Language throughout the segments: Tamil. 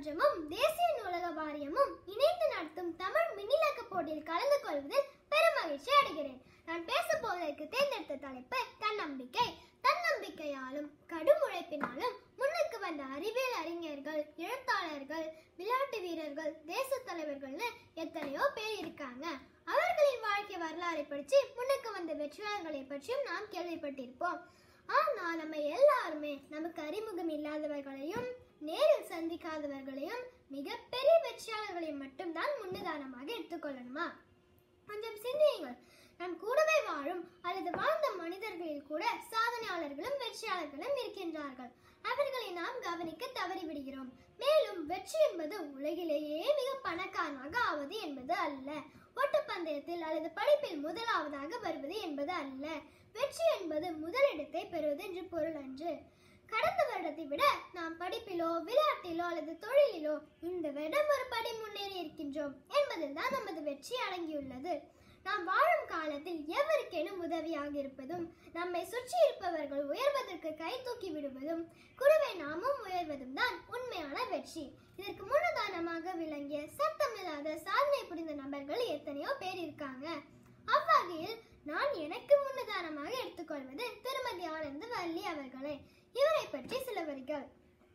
மன்றமும் தேசிய நூலக வாரியமும் இணைந்து நடத்தும் தமிழ் மின்னிலக்க போட்டியில் கலந்து கொள்வதில் பெருமகிழ்ச்சி அடைகிறேன் நான் பேச போவதற்கு தேர்ந்தெடுத்த தலைப்பு தன்னம்பிக்கை தன்னம்பிக்கையாலும் கடும் உழைப்பினாலும் முன்னுக்கு வந்த அறிவியல் அறிஞர்கள் எழுத்தாளர்கள் விளையாட்டு வீரர்கள் தேச தலைவர்கள்னு எத்தனையோ பேர் இருக்காங்க அவர்களின் வாழ்க்கை வரலாறை படிச்சு முன்னுக்கு வந்த வெற்றியாளர்களை பற்றியும் நாம் கேள்விப்பட்டிருப்போம் ஆனா நம்ம எல்லாருமே நமக்கு அறிமுகம் இல்லாதவர்களையும் நேரில் சந்திக்காதவர்களையும் மிகப்பெரிய வெற்றியாளர்களையும் மட்டும்தான் முன்னுதாரணமாக எடுத்துக்கொள்ளணுமா கொஞ்சம் சிந்தியுங்கள் நம் கூடவே வாழும் அல்லது வாழ்ந்த மனிதர்களில் கூட சாதனையாளர்களும் வெற்றியாளர்களும் இருக்கின்றார்கள் அவர்களை நாம் கவனிக்க தவறிவிடுகிறோம் மேலும் வெற்றி என்பது உலகிலேயே மிக பணக்காரனாக ஆவது என்பது அல்ல ஓட்டப்பந்தயத்தில் அல்லது படிப்பில் முதலாவதாக வருவது என்பது அல்ல வெற்றி என்பது முதலிடத்தை பெறுவது என்று பொருள் அன்று கடந்த வருடத்தை விட நாம் படிப்பிலோ விளையாட்டிலோ அல்லது தொழிலிலோ இந்த வருடம் ஒரு படி முன்னேறி இருக்கின்றோம் என்பதில் தான் நமது வெற்றி அடங்கியுள்ளது நாம் வாழும் காலத்தில் எவருக்கேனும் உதவியாக இருப்பதும் நம்மை சுற்றி இருப்பவர்கள் உயர்வதற்கு கை தூக்கி விடுவதும் கூடவே நாமும் உயர்வதும் தான் உண்மையான வெற்றி இதற்கு முன்னுதாரணமாக விளங்கிய சத்தமில்லாத சாதனை புரிந்த நபர்கள் எத்தனையோ பேர் இருக்காங்க அவ்வகையில் நான் எனக்கு முன்னுதாரணமாக எடுத்துக்கொள்வது திருமதி ஆனந்த் வள்ளி அவர்களே இவரை பற்றி சில வரிகள்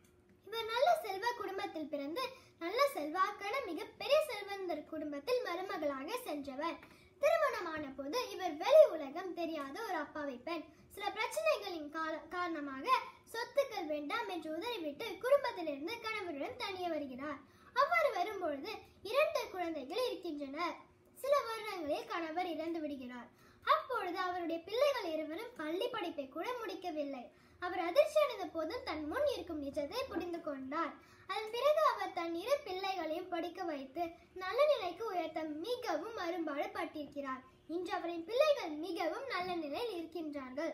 இவர் நல்ல செல்வ குடும்பத்தில் பிறந்து நல்ல செல்வாக்கான மிகப்பெரிய செல்வந்தர் குடும்பத்தில் மருமகளாக சென்றவர் திருமணமான போது இவர் வெளி உலகம் தெரியாத ஒரு அப்பாவி பெண் சில பிரச்சனைகளின் கார- காரணமாக சொத்துக்கள் வேண்டாம் என்று உதறிவிட்டு குடும்பத்திலிருந்து கணவருடன் தனியே வருகிறார் அவ்வாறு வரும்பொழுது இரண்டு குழந்தைகள் இருக்கின்றனர் சில வருடங்களில் கணவர் இறந்து விடுகிறார் அப்பொழுது அவருடைய பிள்ளைகள் இருவரும் பள்ளி படிப்பை கூட முடிக்கவில்லை அவர் அதிர்ச்சி அடைந்த போதும் தன் முன் இருக்கும் நிஜத்தை புரிந்து கொண்டார் அதன் பிறகு அவர் தன் இரு பிள்ளைகளையும் படிக்க வைத்து நல்ல நிலைக்கு உயர்த்த மிகவும் அரும்பாடு பட்டிருக்கிறார் இன்று அவரின் பிள்ளைகள் மிகவும் நல்ல நிலையில் இருக்கின்றார்கள்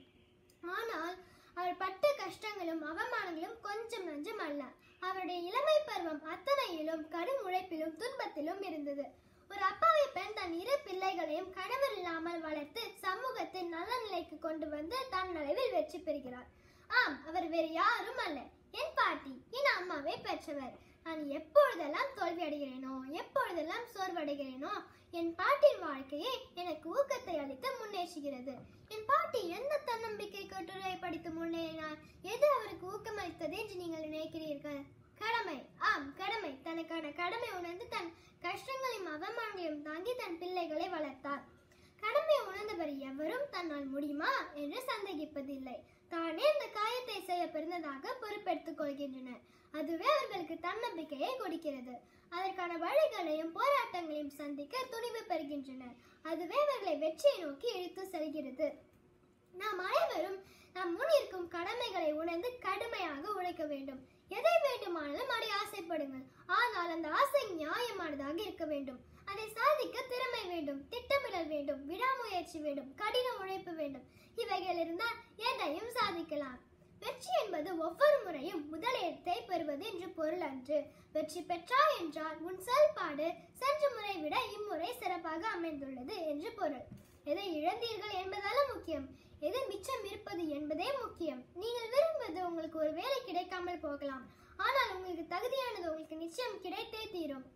ஆனால் அவர் பட்ட கஷ்டங்களும் அவமானங்களும் கொஞ்சம் நஞ்சம் அல்ல அவருடைய இளமை பருவம் அத்தனையிலும் கடும் உழைப்பிலும் துன்பத்திலும் இருந்தது ஒரு அப்பாவி பெண் தன் இரு பிள்ளைகளையும் கணவர் இல்லாமல் வளர்த்து சமூகத்தை நல்ல நிலைக்கு கொண்டு வந்து தன் அளவில் வெற்றி பெறுகிறார் ஆம் அவர் வேறு யாரும் அல்ல என் பாட்டி என் அம்மாவை பெற்றவர் நான் எப்பொழுதெல்லாம் தோல்வி அடைகிறேனோ எப்பொழுதெல்லாம் சோர்வடைகிறேனோ என் பாட்டின் வாழ்க்கையே எனக்கு ஊக்கத்தை அளித்து முன்னேற்றுகிறது என் பாட்டி எந்த தன்னம்பிக்கை கட்டுரை படித்து முன்னேறினார் எது அவருக்கு ஊக்கமளித்தது என்று நீங்கள் நினைக்கிறீர்கள் கடமை ஆம் கடமை தனக்கான கடமை உணர்ந்து தன் கஷ்டங்களையும் அவமானங்களையும் தாங்கி தன் பிள்ளைகளை வளர்த்தார் கடமை உணர்ந்தவர் எவரும் தன்னால் முடியுமா என்று சந்தேகிப்பதில்லை தானே இந்த காயத்தை செய்ய பிறந்ததாக பொறுப்பெடுத்துக் கொள்கின்றனர் அதுவே அவர்களுக்கு தன்னம்பிக்கையை கொடுக்கிறது அதற்கான வழிகளையும் போராட்டங்களையும் சந்திக்க துணிவு பெறுகின்றனர் அதுவே அவர்களை வெற்றியை நோக்கி இழுத்து செல்கிறது நாம் அனைவரும் நம் முன் இருக்கும் கடமைகளை உணர்ந்து கடுமையாக உழைக்க வேண்டும் எதை வேண்டுமானாலும் அடைய ஆசைப்படுங்கள் ஆனால் அந்த ஆசை நியாயமானதாக இருக்க வேண்டும் அதை சாதிக்க திறமை வேண்டும் திட்டமிடல் வேண்டும் விடாமுயற்சி வேண்டும் கடின உழைப்பு வேண்டும் இவைகள் இருந்தால் எதையும் சாதிக்கலாம் வெற்றி என்பது ஒவ்வொரு முறையும் முதலிடத்தை பெறுவது என்று பொருள் அன்று வெற்றி பெற்றாய் என்றால் உன் செயல்பாடு சென்ற முறை விட இம்முறை சிறப்பாக அமைந்துள்ளது என்று பொருள் எதை இழந்தீர்கள் என்பதால முக்கியம் எது மிச்சம் இருப்பது என்பதே முக்கியம் நீங்கள் விரும்புவது உங்களுக்கு ஒரு வேலை கிடைக்காமல் போகலாம் ஆனால் உங்களுக்கு தகுதியானது உங்களுக்கு நிச்சயம் கிடைத்தே தீரும்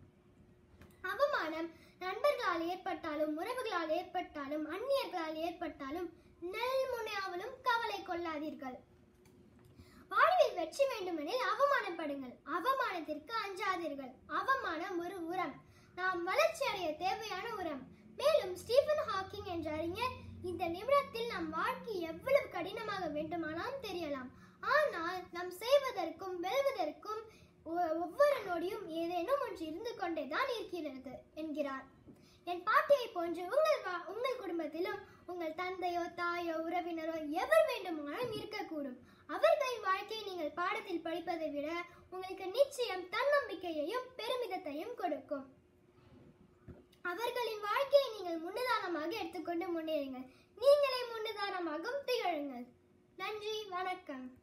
அவமானம் நண்பர்களால் ஏற்பட்டாலும் உறவுகளால் ஏற்பட்டாலும் அந்நியர்களால் ஏற்பட்டாலும் நெல் முனையாவலும் கவலை கொள்ளாதீர்கள் வாழ்வில் வெற்றி வேண்டுமெனில் அவமானப்படுங்கள் அவமானத்திற்கு அஞ்சாதீர்கள் அவமானம் ஒரு உரம் நாம் வளர்ச்சி அடைய தேவையான உரம் மேலும் ஸ்டீஃபன் ஹாக்கிங் என்ற அறிஞர் இந்த நிமிடத்தில் நம் வாழ்க்கை எவ்வளவு கடினமாக வேண்டுமானாலும் தெரியலாம் ஆனால் நாம் செய்வதற்கும் வெல்வதற்கும் ஒ- ஒவ்வொரு நொடியும் ஏதேனும் ஒன்று இருந்து கொண்டேதான் இருக்கிறது என்கிறார் என் பாட்டியை போன்று உங்கள் வா- உங்கள் குடும்பத்திலும் உங்கள் தந்தையோ தாயோ உறவினரோ எவர் வேண்டுமானாலும் இருக்கக்கூடும் அவர்களின் வாழ்க்கையை நீங்கள் பாடத்தில் படிப்பதை விட உங்களுக்கு நிச்சயம் தன்னம்பிக்கையையும் பெருமிதத்தையும் கொடுக்கும் அவர்களின் வாழ்க்கையை நீங்கள் முன்னுதாரணமாக எடுத்துக்கொண்டு முன்னேறுங்கள் நீங்களே முன்னுதாரணமாகவும் திகழுங்கள் நன்றி வணக்கம்